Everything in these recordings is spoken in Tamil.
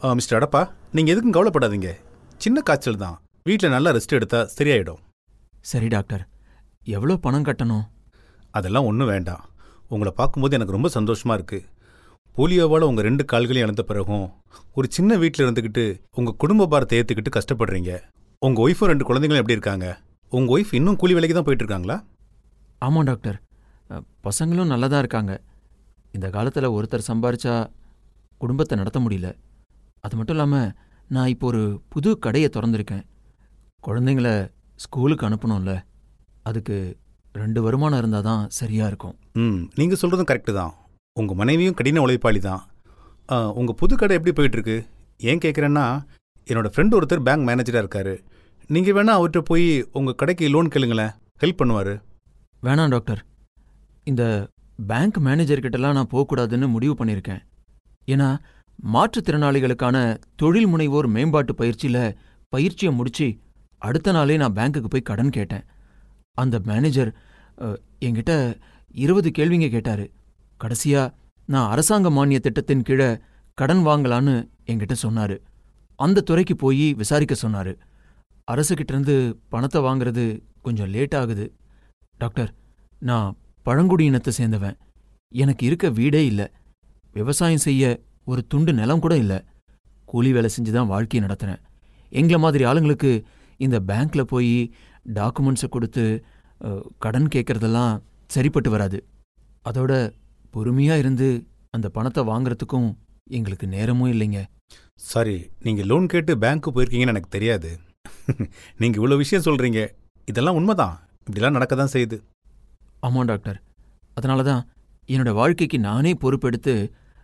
ஆ, மிஸ்டர் அடப்பா நீங்கள் எதுக்கும் கவலைப்படாதீங்க சின்ன காய்ச்சல் தான் வீட்டில் நல்லா ரெஸ்ட் எடுத்தால் சரியாயிடும் சரி டாக்டர் எவ்வளோ பணம் கட்டணும் அதெல்லாம் ஒன்றும் வேண்டாம் உங்களை பார்க்கும்போது எனக்கு ரொம்ப சந்தோஷமாக இருக்குது போலியோவால் உங்கள் ரெண்டு கால்களையும் இழந்த பிறகும் ஒரு சின்ன வீட்டில் இருந்துக்கிட்டு உங்கள் குடும்ப பாரத்தை ஏற்றுக்கிட்டு கஷ்டப்படுறீங்க உங்கள் ஒய்ஃபும் ரெண்டு குழந்தைங்களும் எப்படி இருக்காங்க உங்கள் ஒய்ஃப் இன்னும் கூலி வேலைக்கு தான் போயிட்டு இருக்காங்களா ஆமாம் டாக்டர் அ, பசங்களும் நல்லா தான் இருக்காங்க இந்த காலத்தில் ஒருத்தர் சம்பாரிச்சா குடும்பத்தை நடத்த முடியல அது மட்டும் இல்லாமல் நான் இப்போ ஒரு புது கடையை திறந்திருக்கேன் குழந்தைங்கள ஸ்கூலுக்கு அனுப்பணும்ல அதுக்கு ரெண்டு வருமானம் இருந்தால் தான் சரியாக இருக்கும் ம் நீங்கள் சொல்கிறதும் கரெக்டு தான் உங்கள் மனைவியும் கடின உழைப்பாளி தான் உங்கள் புது கடை எப்படி போயிட்டுருக்கு ஏன் கேட்குறேன்னா என்னோட ஃப்ரெண்ட் ஒருத்தர் பேங்க் மேனேஜராக இருக்கார் நீங்கள் வேணால் அவர்கிட்ட போய் உங்கள் கடைக்கு லோன் கேளுங்களேன் ஹெல்ப் பண்ணுவார் வேணாம் டாக்டர் இந்த பேங்க் மேனேஜர்கிட்டலாம் நான் போகக்கூடாதுன்னு முடிவு பண்ணியிருக்கேன் ஏன்னா மாற்றுத்திறனாளிகளுக்கான தொழில் முனைவோர் மேம்பாட்டு பயிற்சியில் பயிற்சியை முடிச்சு அடுத்த நாளே நான் பேங்க்குக்கு போய் கடன் கேட்டேன் அந்த மேனேஜர் அ, என்கிட்ட இருபது கேள்விங்க கேட்டாரு கடைசியா நான் அரசாங்க மானிய திட்டத்தின் கீழே கடன் வாங்கலான்னு என்கிட்ட சொன்னாரு அந்த துறைக்கு போய் விசாரிக்க சொன்னாரு அரசுகிட்ட இருந்து பணத்தை வாங்குறது கொஞ்சம் லேட் ஆகுது டாக்டர் நான் பழங்குடியினத்தை சேர்ந்தவன் எனக்கு இருக்க வீடே இல்லை விவசாயம் செய்ய ஒரு துண்டு நிலம் கூட இல்லை கூலி வேலை செஞ்சு தான் வாழ்க்கையை நடத்துகிறேன் எங்களை மாதிரி ஆளுங்களுக்கு இந்த பேங்க்ல போய் டாக்குமெண்ட்ஸை கொடுத்து அஹ், கடன் கேட்கறதெல்லாம் சரிப்பட்டு வராது அதோட பொறுமையாக இருந்து அந்த பணத்தை வாங்குறதுக்கும் எங்களுக்கு நேரமும் இல்லைங்க சாரி நீங்கள் லோன் கேட்டு பேங்க்கு போயிருக்கீங்கன்னு எனக்கு தெரியாது நீங்கள் இவ்வளோ விஷயம் சொல்கிறீங்க இதெல்லாம் உண்மைதான் இப்படிலாம் நடக்க தான் செய்யுது ஆமாம் டாக்டர் அதனால தான் என்னோட வாழ்க்கைக்கு நானே பொறுப்பெடுத்து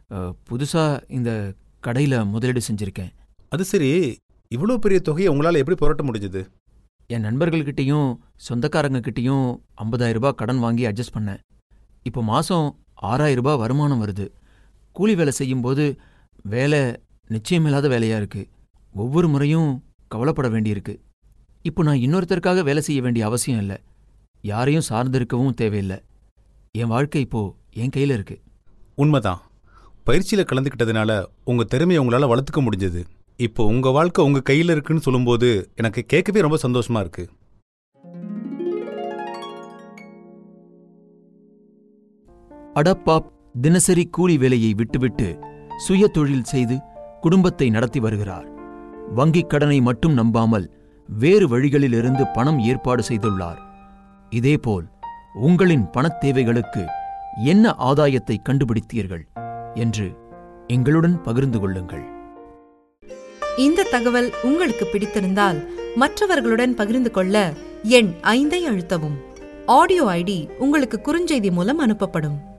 புதுசாக இந்த கடையில் முதலீடு செஞ்சுருக்கேன் அது சரி இவ்வளோ பெரிய தொகையை உங்களால் எப்படி புரட்ட முடிஞ்சது என் நண்பர்கள்கிட்டயும் சொந்தக்காரங்ககிட்டயும் 50000 ரூபாய் கடன் வாங்கி அட்ஜஸ்ட் பண்ணேன் இப்போ மாதம் 6000 ரூபாய் வருமானம் வருது கூலி வேலை செய்யும்போது வேலை நிச்சயமில்லாத வேலையாக இருக்கு ஒவ்வொரு முறையும் கவலைப்பட வேண்டியிருக்கு இப்போ நான் இன்னொருத்தருக்காக வேலை செய்ய வேண்டிய அவசியம் இல்லை யாரையும் சார்ந்திருக்கவும் தேவையில்லை என் வாழ்க்கை இப்போ என் கையில் இருக்கு உண்மைதான் பயிற்சியில் கலந்துக்கிட்டதுனால உங்கள் திறமையை உங்களால் வளர்த்துக்க முடிஞ்சது இப்போ உங்கள் வாழ்க்கை உங்கள் கையில் இருக்குன்னு சொல்லும்போது எனக்கு கேட்கவே ரொம்ப சந்தோஷமா இருக்கு அடப்பாப் தினசரி கூலி வேலையை விட்டுவிட்டு சுய தொழில் செய்து குடும்பத்தை நடத்தி வருகிறார் வங்கிக் கடனை மட்டும் நம்பாமல் வேறு வழிகளிலிருந்து பணம் ஏற்பாடு செய்துள்ளார் இதேபோல் உங்களின் பணத் தேவைகளுக்கு என்ன ஆதாயத்தை கண்டுபிடித்தீர்கள் என்று எங்களுடன் பகிர்ந்து கொள்ளுங்கள் இந்த தகவல் உங்களுக்கு பிடித்திருந்தால் மற்றவர்களுடன் பகிர்ந்து கொள்ள எண் ஐந்தை அழுத்தவும் ஆடியோ ஐடி உங்களுக்கு குறுஞ்செய்தி மூலம் அனுப்பப்படும்